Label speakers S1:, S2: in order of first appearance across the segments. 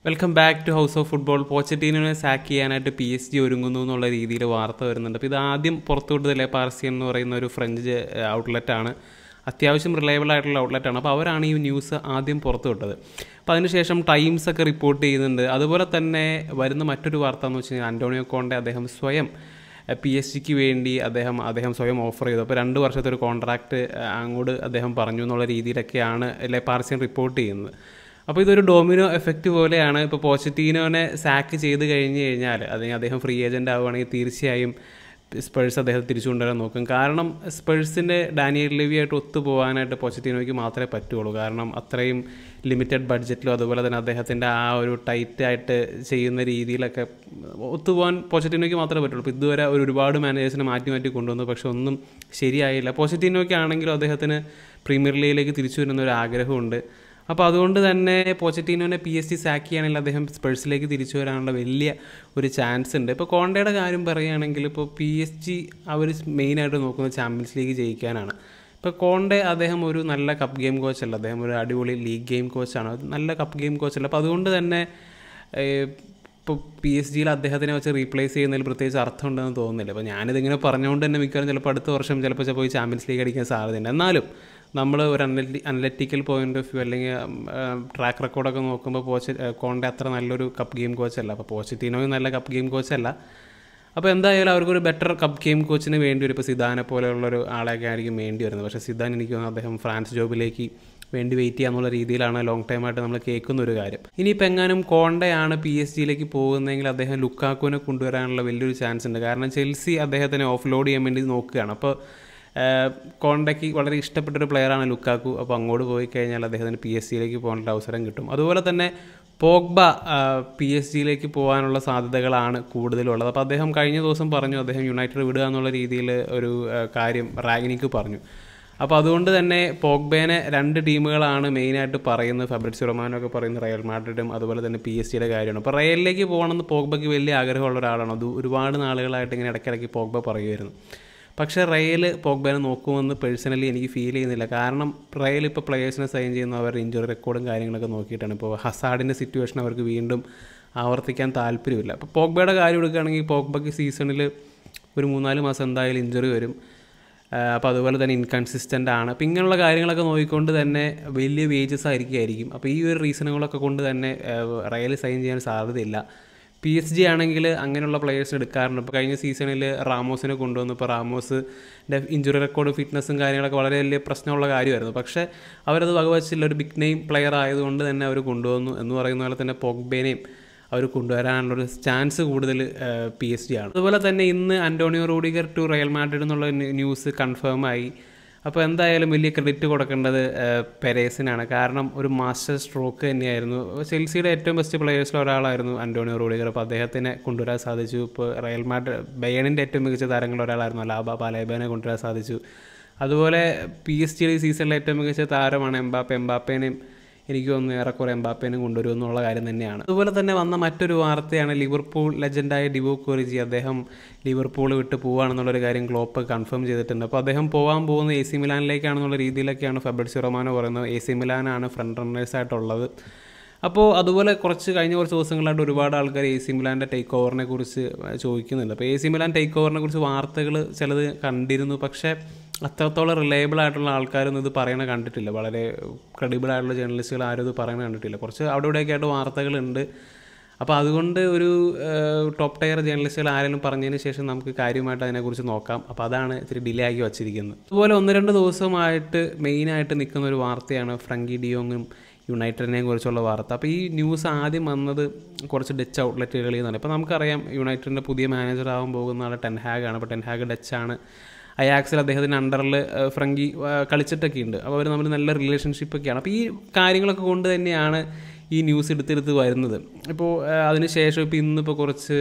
S1: welcome back to house of football പോച്ചറ്റീനിനെ sack ചെയ്യാനായിട്ട് P S G ഒരുങ്ങുന്നു എന്നുള്ള രീതിയിൽ വാർത്ത വരുന്നുണ്ട് അപ്പോൾ ഇത് ആദ്യം പുറത്തുവിട്ടതല്ലേ പാർസിയൻ എന്ന് പറയുന്ന ഒരു ഫ്രഞ്ച് ഔട്ട്ലെറ്റാണ് അത്യാവശ്യം റിലയബിൾ ആയിട്ടുള്ള ഔട്ട്ലെറ്റാണ് അപ്പോൾ അവരാണ് ഈ ന്യൂസ് ആദ്യം പുറത്തു വിട്ടത് അപ്പോൾ അതിനുശേഷം ടൈംസ് ഒക്കെ റിപ്പോർട്ട് ചെയ്യുന്നുണ്ട് അതുപോലെ തന്നെ വരുന്ന മറ്റൊരു വാർത്ത എന്ന് വെച്ച് കഴിഞ്ഞാൽ അന്റോണിയോ കോണ്ടെ അദ്ദേഹം സ്വയം പി എസ് ജിക്ക് വേണ്ടി അദ്ദേഹം അദ്ദേഹം സ്വയം ഓഫർ ചെയ്തു അപ്പോൾ രണ്ട് വർഷത്തെ ഒരു കോൺട്രാക്റ്റ് അങ്ങോട്ട് അദ്ദേഹം പറഞ്ഞു എന്നുള്ള രീതിയിലൊക്കെയാണ് അല്ലെ പാർസിയൻ റിപ്പോർട്ട് ചെയ്യുന്നത് അപ്പോൾ ഇതൊരു ഡൊമിനോ എഫക്റ്റ് പോലെയാണ് ഇപ്പോൾ പോസിറ്റീനോനെ സാക്ക് ചെയ്ത് കഴിഞ്ഞ് കഴിഞ്ഞാൽ അല്ലെങ്കിൽ അദ്ദേഹം ഫ്രീ ഏജൻ്റ് ആവുകയാണെങ്കിൽ തീർച്ചയായും സ്പേഴ്സ് അദ്ദേഹം തിരിച്ചു കൊണ്ടുവരാൻ നോക്കും കാരണം സ്പേഴ്സിൻ്റെ ഡാനിയൽ ലിവിയായിട്ട് ഒത്തുപോകാനായിട്ട് പോസിറ്റീനോയ്ക്ക് മാത്രമേ പറ്റുള്ളൂ കാരണം അത്രയും ലിമിറ്റഡ് ബഡ്ജറ്റിലും അതുപോലെ തന്നെ അദ്ദേഹത്തിൻ്റെ ആ ഒരു ടൈറ്റായിട്ട് ചെയ്യുന്ന രീതിയിലൊക്കെ ഒത്തുപോകാൻ പോസിറ്റീനോയ്ക്ക് മാത്രമേ പറ്റുള്ളൂ ഇപ്പോൾ ഇതുവരെ ഒരു ഒരുപാട് മാനേജേഴ്സിനെ മാറ്റി മാറ്റി കൊണ്ടുവന്നു പക്ഷെ ഒന്നും ശരിയായില്ല പോസിറ്റീനോയ്ക്ക് ആണെങ്കിലും അദ്ദേഹത്തിന് പ്രീമിയർ ലീഗിലേക്ക് തിരിച്ചു വരുന്ന ഒരു ആഗ്രഹമുണ്ട് അപ്പോൾ അതുകൊണ്ട് തന്നെ പോച്ചറ്റീനോനെ പി എസ് സി സാക്ക് ചെയ്യുകയാണെങ്കിൽ അദ്ദേഹം സ്പേഴ്സിലേക്ക് തിരിച്ചു വരാനുള്ള വലിയ ഒരു ചാൻസ് ഉണ്ട് ഇപ്പോൾ കോണ്ടയുടെ കാര്യം പറയുകയാണെങ്കിൽ ഇപ്പോൾ പി എസ് ജി അവർ മെയിനായിട്ട് നോക്കുന്നത് ചാമ്പ്യൻസ് ലീഗ് ജയിക്കാനാണ് ഇപ്പോൾ കോണ്ടെ അദ്ദേഹം ഒരു നല്ല കപ്പ് ഗെയിം കോച്ചല്ല അദ്ദേഹം ഒരു അടിപൊളി ലീഗ് ഗെയിം കോച്ചാണ് നല്ല കപ്പ് ഗെയിം കോച്ചല്ല അപ്പോൾ അതുകൊണ്ട് തന്നെ ഇപ്പോൾ പി എസ് ജിയിൽ അദ്ദേഹത്തിനെ വെച്ച് റീപ്ലേസ് ചെയ്യുന്നതിൽ പ്രത്യേകിച്ച് അർത്ഥമുണ്ടെന്ന് തോന്നുന്നില്ല അപ്പോൾ ഞാനിതിങ്ങനെ പറഞ്ഞുകൊണ്ട് തന്നെ മിക്കവാറും ചിലപ്പോൾ അടുത്ത വർഷം ചിലപ്പോൾ പോയി ചാമ്പ്യൻസ് ലീഗ് അടിക്കാൻ സാധ്യതയുണ്ട് എന്നാലും നമ്മൾ ഒരു analytic analytical point of view അല്ലെങ്കിൽ ട്രാക്ക് റെക്കോർഡൊക്കെ നോക്കുമ്പോൾ പോച്ച് കോണ്ടെ അത്ര നല്ലൊരു കപ്പ് ഗെയിം കോച്ചല്ല അപ്പോൾ പോച്ചിറ്റീനോയും നല്ല കപ്പ് ഗെയിം കോച്ചല്ല അപ്പോൾ എന്തായാലും അവർക്കൊരു ബെറ്റർ കപ്പ് ഗെയിം കോച്ചിന് വേണ്ടി വരും ഇപ്പോൾ സിദാനെ പോലെയുള്ളൊരു ആളെയൊക്കെ ആയിരിക്കും വേണ്ടി വരുന്നത് പക്ഷേ സിദാൻ എനിക്ക് തോന്നുന്നു അദ്ദേഹം ഫ്രാൻസ് ജോബിലേക്ക് വേണ്ടി വെയിറ്റ് ചെയ്യാന്നുള്ള രീതിയിലാണ് ലോങ് ടൈം ആയിട്ട് നമ്മൾ കേൾക്കുന്ന ഒരു കാര്യം ഇനിയിപ്പോൾ എങ്ങാനും കോണ്ടയാണ് പി എസ് ജിയിലേക്ക് പോകുന്നതെങ്കിൽ അദ്ദേഹം ലുക്കാക്കുവിനെ കൊണ്ടുവരാനുള്ള വലിയൊരു ചാൻസ് ഉണ്ട് കാരണം ചെൽസി അദ്ദേഹത്തിനെ ഓഫ് ലോഡ് ചെയ്യാൻ വേണ്ടി നോക്കുകയാണ് അപ്പോൾ കോണ്ടയ്ക്ക് വളരെ ഇഷ്ടപ്പെട്ടൊരു പ്ലെയറാണ് ലുക്കാക്കു അപ്പോൾ അങ്ങോട്ട് പോയി കഴിഞ്ഞാൽ അദ്ദേഹത്തിന് പി എസ് സിയിലേക്ക് പോകാനുള്ള അവസരം കിട്ടും അതുപോലെ തന്നെ പോഗ്ബ പി എസ് ജിയിലേക്ക് പോകാനുള്ള സാധ്യതകളാണ് കൂടുതലുള്ളത് അപ്പോൾ അദ്ദേഹം കഴിഞ്ഞ ദിവസം പറഞ്ഞു അദ്ദേഹം യുണൈറ്റഡ് വിടുക എന്നുള്ള രീതിയിൽ ഒരു കാര്യം റാഗിനിക്ക് പറഞ്ഞു അപ്പോൾ അതുകൊണ്ട് തന്നെ പോഗ്ബേനെ രണ്ട് ടീമുകളാണ് മെയിനായിട്ട് പറയുന്നത് ഫബ്രിറ്റ്സ് റൊമാനോ ഒക്കെ പറയുന്നത് റയൽ മാഡ്രിഡും അതുപോലെ തന്നെ പി എസ് ജിയുടെ കാര്യമാണ് അപ്പോൾ റയലിലേക്ക് പോകണമെന്ന് പോഗ്ബയ്ക്ക് വലിയ ആഗ്രഹമുള്ള ഒരാളാണ് അത് ഒരുപാട് നാളുകളായിട്ട് ഇങ്ങനെ ഇടയ്ക്കിടയ്ക്ക് പോഗ്ബ പറയുമായിരുന്നു പക്ഷേ റയൽ പോഗ്ബേനെ നോക്കുമെന്ന് പേഴ്സണലി എനിക്ക് ഫീൽ ചെയ്യുന്നില്ല കാരണം റയൽ ഇപ്പോൾ പ്ലെയേഴ്സിനെ സൈൻ ചെയ്യുന്ന അവരുടെ ഇഞ്ചുറി റെക്കോർഡും കാര്യങ്ങളൊക്കെ നോക്കിയിട്ടാണ് ഇപ്പോൾ ഹസാഡിൻ്റെ സിറ്റുവേഷൻ അവർക്ക് വീണ്ടും ആവർത്തിക്കാൻ താല്പര്യമില്ല അപ്പോൾ പോഗ്ബയുടെ കാര്യം എടുക്കുകയാണെങ്കിൽ പോഗ്ബയ്ക്ക് സീസണിൽ ഒരു മൂന്നാല് മാസം എന്തായാലും ഇഞ്ചുറി വരും അപ്പോൾ അതുപോലെ തന്നെ ഇൻകൺസിസ്റ്റൻ്റ് ആണ് അപ്പോൾ ഇങ്ങനെയുള്ള കാര്യങ്ങളൊക്കെ നോക്കിക്കൊണ്ട് തന്നെ വലിയ വേജസ് ആയിരിക്കുമായിരിക്കും അപ്പോൾ ഈ ഒരു റീസണുകളൊക്കെ കൊണ്ട് തന്നെ റയൽ സൈൻ ചെയ്യാൻ സാധ്യതയില്ല പി എസ് ജി ആണെങ്കിൽ അങ്ങനെയുള്ള പ്ലെയേഴ്സ് എടുക്കാറുണ്ട് ഇപ്പോൾ കഴിഞ്ഞ സീസണിൽ റാമോസിനെ കൊണ്ടുവന്നു ഇപ്പോൾ റാമോസിൻ്റെ ഇഞ്ചുറി റെക്കോർഡ് ഫിറ്റ്നസ്സും കാര്യങ്ങളൊക്കെ വളരെ വലിയ പ്രശ്നമുള്ള കാര്യമായിരുന്നു പക്ഷേ അവരത് വകവച്ചില്ല ഒരു ബിഗ് നെയിം പ്ലെയർ ആയതുകൊണ്ട് തന്നെ അവർ കൊണ്ടുവന്നു എന്ന് പറയുന്ന പോലെ തന്നെ പോഗ്ബേനെയും അവർ കൊണ്ടുവരാനുള്ളൊരു ചാൻസ് കൂടുതൽ പി എസ് ജി ആണ് അതുപോലെ തന്നെ ഇന്ന് Antonio Rudiger to Real Madrid എന്നുള്ള ന്യൂസ് കൺഫേം ആയി അപ്പോൾ എന്തായാലും വലിയ ക്രെഡിറ്റ് കൊടുക്കേണ്ടത് പെരേസിനാണ് കാരണം ഒരു മാസ്റ്റർ സ്ട്രോക്ക് തന്നെയായിരുന്നു ചെൽസിയുടെ ഏറ്റവും ബെസ്റ്റ് പ്ലെയേഴ്സിൽ ഒരാളായിരുന്നു അന്റോണിയോ റോഡിഗർ അപ്പോൾ അദ്ദേഹത്തിനെ കൊണ്ടുവരാൻ സാധിച്ചു ഇപ്പോൾ റയൽ മാഡ് ബയണിൻ്റെ ഏറ്റവും മികച്ച താരങ്ങളിൽ ഒരാളായിരുന്നു ലാബ പാലേബനെ കൊണ്ടുവരാൻ സാധിച്ചു അതുപോലെ പി എസ് ജിയുടെ സീസണിലെ ഏറ്റവും മികച്ച താരമാണ് എംബാപ്പെ എംബാപ്പേനെയും എനിക്ക് തോന്നുന്നു ഏറെക്കുറെ എംബാപ്പേനും കൊണ്ടുവരും എന്നുള്ള കാര്യം തന്നെയാണ് അതുപോലെ തന്നെ വന്ന മറ്റൊരു വാർത്തയാണ് ലിവർപൂൾ ലെജൻഡായ ഡിവോ കോറിജി അദ്ദേഹം ലിവർപൂൾ വിട്ട് പോവുകയാണെന്നുള്ളൊരു കാര്യം ക്ലോപ്പ് കൺഫേം ചെയ്തിട്ടുണ്ട് അപ്പോൾ അദ്ദേഹം പോകാൻ പോകുന്ന എ സി മിലാനിലേക്കാണെന്നുള്ള രീതിയിലൊക്കെയാണ് ഫെബ്രിറ്റ്സി റൊമാനോ പറയുന്നത് എ സി മിലാനാണ് ഫ്രണ്ട് റണ്ണേഴ്സായിട്ടുള്ളത് അപ്പോൾ അതുപോലെ കുറച്ച് കഴിഞ്ഞ കുറച്ച് ദിവസങ്ങളായിട്ട് ഒരുപാട് ആൾക്കാർ എ സി മിലാൻ്റെ ടേക്ക് ഓവറിനെ കുറിച്ച് ചോദിക്കുന്നുണ്ട് അപ്പോൾ എ സി മിലാൻ ടേക്ക് ഓവറിനെ കുറിച്ച് വാർത്തകൾ ചിലത് കണ്ടിരുന്നു പക്ഷേ അത്രത്തോളം റിലയബിൾ ആയിട്ടുള്ള ആൾക്കാരൊന്നും ഇത് പറയണ കണ്ടിട്ടില്ല വളരെ ക്രെഡിബിൾ ആയിട്ടുള്ള ജേർണലിസ്റ്റുകൾ ആരും ഇത് പറയണ കണ്ടിട്ടില്ല കുറച്ച് അവിടെ ഇവിടെയൊക്കെ ആയിട്ട് വാർത്തകളുണ്ട് അപ്പോൾ അതുകൊണ്ട് ഒരു ടോപ്പ് ടയർ ജേർണലിസ്റ്റുകൾ ആരെങ്കിലും പറഞ്ഞതിന് ശേഷം നമുക്ക് കാര്യമായിട്ട് അതിനെക്കുറിച്ച് നോക്കാം അപ്പോൾ അതാണ് ഇത്തിരി ഡിലേ ആക്കി വച്ചിരിക്കുന്നത് അതുപോലെ ഒന്ന് രണ്ട് ദിവസമായിട്ട് മെയിനായിട്ട് നിൽക്കുന്ന ഒരു വാർത്തയാണ് ഫ്രങ്കി ഡിയോങ്ങും യുണൈറ്റഡിനെ കുറിച്ചുള്ള വാർത്ത അപ്പോൾ ഈ ന്യൂസ് ആദ്യം വന്നത് കുറച്ച് ഡച്ച് ഔട്ട്ലെറ്റുകളിൽ നിന്നാണ് ഇപ്പോൾ നമുക്കറിയാം യുണൈറ്റഡിൻ്റെ പുതിയ മാനേജർ ആവാൻ പോകുന്ന ആൾ ടെൻഹാഗ് അപ്പോൾ ടെൻഹാഗ് ഡച്ചാണ് അയാക്സിൽ അദ്ദേഹത്തിൻ്റെ അണ്ടറിൽ ഫ്രങ്കി കളിച്ചിട്ടൊക്കെ ഉണ്ട് അപ്പോൾ അവർ തമ്മിൽ നല്ല റിലേഷൻഷിപ്പൊക്കെയാണ് അപ്പോൾ ഈ കാര്യങ്ങളൊക്കെ കൊണ്ട് തന്നെയാണ് ഈ ന്യൂസ് എടുത്തെടുത്ത് വരുന്നത് ഇപ്പോൾ അതിനുശേഷം ഇപ്പോൾ ഇന്നിപ്പോൾ കുറച്ച്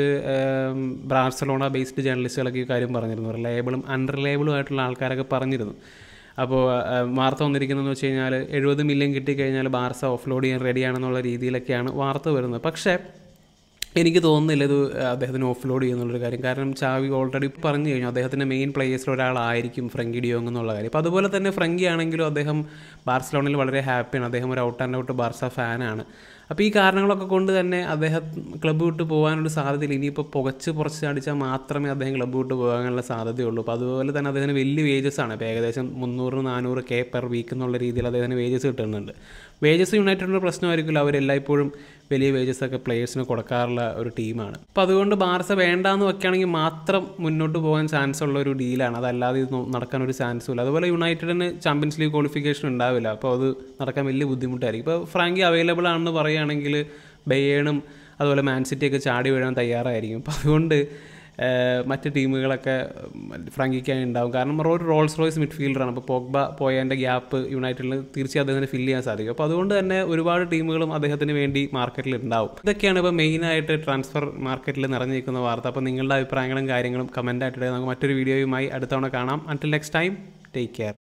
S1: ബാർസലോണ ബേസ്ഡ് ജേർണലിസ്റ്റുകളൊക്കെ ഈ കാര്യം പറഞ്ഞിരുന്നു റിലയബിളും അൺറിലയബിളും ആയിട്ടുള്ള ആൾക്കാരൊക്കെ പറഞ്ഞിരുന്നു അപ്പോൾ വാർത്ത വന്നിരിക്കുന്നതെന്ന് വെച്ച് കഴിഞ്ഞാൽ എഴുപത് മില്യൺ കിട്ടിക്കഴിഞ്ഞാൽ ബാർസ ഓഫ്ലോഡ് ചെയ്യാൻ റെഡിയാണെന്നുള്ള രീതിയിലൊക്കെയാണ് വാർത്ത വരുന്നത് പക്ഷേ എനിക്ക് തോന്നുന്നില്ല ഇത് അദ്ദേഹത്തിന് ഓഫ് ലോഡ് ചെയ്യുന്നുള്ളൊരു കാര്യം കാരണം ചാവി ഓൾറെഡി പറഞ്ഞു കഴിഞ്ഞു അദ്ദേഹത്തിൻ്റെ മെയിൻ പ്ലേയേഴ്സിൽ ഒരാളായിരിക്കും ഫ്രങ്കി ഡിയോങ് എന്നുള്ള കാര്യം അപ്പോൾ അതുപോലെ തന്നെ ഫ്രങ്കി ആണെങ്കിലും അദ്ദേഹം ബാർസലോണയിൽ വളരെ ഹാപ്പിയാണ് അദ്ദേഹം ഒരു ഔട്ട് ആൻഡ് ഔട്ട് ബാർസ ഫാനാണ് അപ്പോൾ ഈ കാരണങ്ങളൊക്കെ കൊണ്ട് തന്നെ അദ്ദേഹം ക്ലബ്ബ് വിട്ട് പോകാനൊരു സാധ്യതയില്ല ഇനിയിപ്പോൾ പുകച്ച് പുറച്ച് അടിച്ചാൽ മാത്രമേ അദ്ദേഹം ക്ലബ്ബ് വിട്ട് പോകാനുള്ള സാധ്യതയുള്ളൂ അപ്പോൾ അതുപോലെ തന്നെ അദ്ദേഹത്തിന് വലിയ വേജസ് ആണ് ഇപ്പോൾ ഏകദേശം മുന്നൂറ് നാനൂറ് കെ പെർ വീക്ക് എന്നുള്ള രീതിയിൽ അദ്ദേഹത്തിന് വേജസ് കിട്ടുന്നുണ്ട് വേജസ് യുണൈറ്റഡിൻ്റെ പ്രശ്നമായിരിക്കില്ല അവരെല്ലായ്പ്പോഴും വലിയ വേജസ് ഒക്കെ പ്ലേയേഴ്സിന് കൊടുക്കാറുള്ള ഒരു ടീമാണ് അപ്പോൾ അതുകൊണ്ട് ബാർസ വേണ്ടാന്ന് വെക്കുകയാണെങ്കിൽ മാത്രം മുന്നോട്ട് പോകാൻ ചാൻസ് ഉള്ള ഒരു ഡീലാണ് അതല്ലാതെ ഇത് നോ- നടക്കാൻ ഒരു ചാൻസും ഇല്ല അതുപോലെ യുണൈറ്റഡിന് ചാമ്പ്യൻസ് ലീഗ് ക്വാളിഫിക്കേഷൻ ഉണ്ടാവില്ല അപ്പോൾ അത് നടക്കാൻ വലിയ ബുദ്ധിമുട്ടായിരിക്കും ഇപ്പോൾ ഫ്രാങ്കി അവൈലബിൾ ആണെന്ന് പറയുകയാണെങ്കിൽ ബയേണും അതുപോലെ മാൻ സിറ്റി ഒക്കെ ചാടി വീഴാൻ തയ്യാറായിരിക്കും അപ്പോൾ അതുകൊണ്ട് ഏഹ്, മറ്റ് ടീമുകളൊക്കെ ഉം, ഫ്രാങ്കിക്കായി ഉണ്ടാവും കാരണം ഒരു റോൾസ് റോയ്സ് മിഡ്ഫീൽഡറാണ് അപ്പോൾ പോഗ്ബ പോയതിൻ്റെ ഗ്യാപ്പ് യുണൈറ്റഡിൽ തീർച്ചയായും അദ്ദേഹത്തിന് ഫില്ല് ചെയ്യാൻ സാധിക്കും അപ്പോൾ അതുകൊണ്ട് തന്നെ ഒരുപാട് ടീമുകളും അദ്ദേഹത്തിന് വേണ്ടി മാർക്കറ്റിൽ ഉണ്ടാവും ഇതൊക്കെയാണ് ഇപ്പോൾ മെയിനായിട്ട് ട്രാൻസ്ഫർ മാർക്കറ്റിൽ നിറഞ്ഞിരിക്കുന്ന വാർത്ത അപ്പോൾ നിങ്ങളുടെ അഭിപ്രായങ്ങളും കാര്യങ്ങളും കമൻ്റായിട്ട് നമുക്ക് മറ്റൊരു വീഡിയോയുമായി അടുത്തവണ കാണാം until next time take care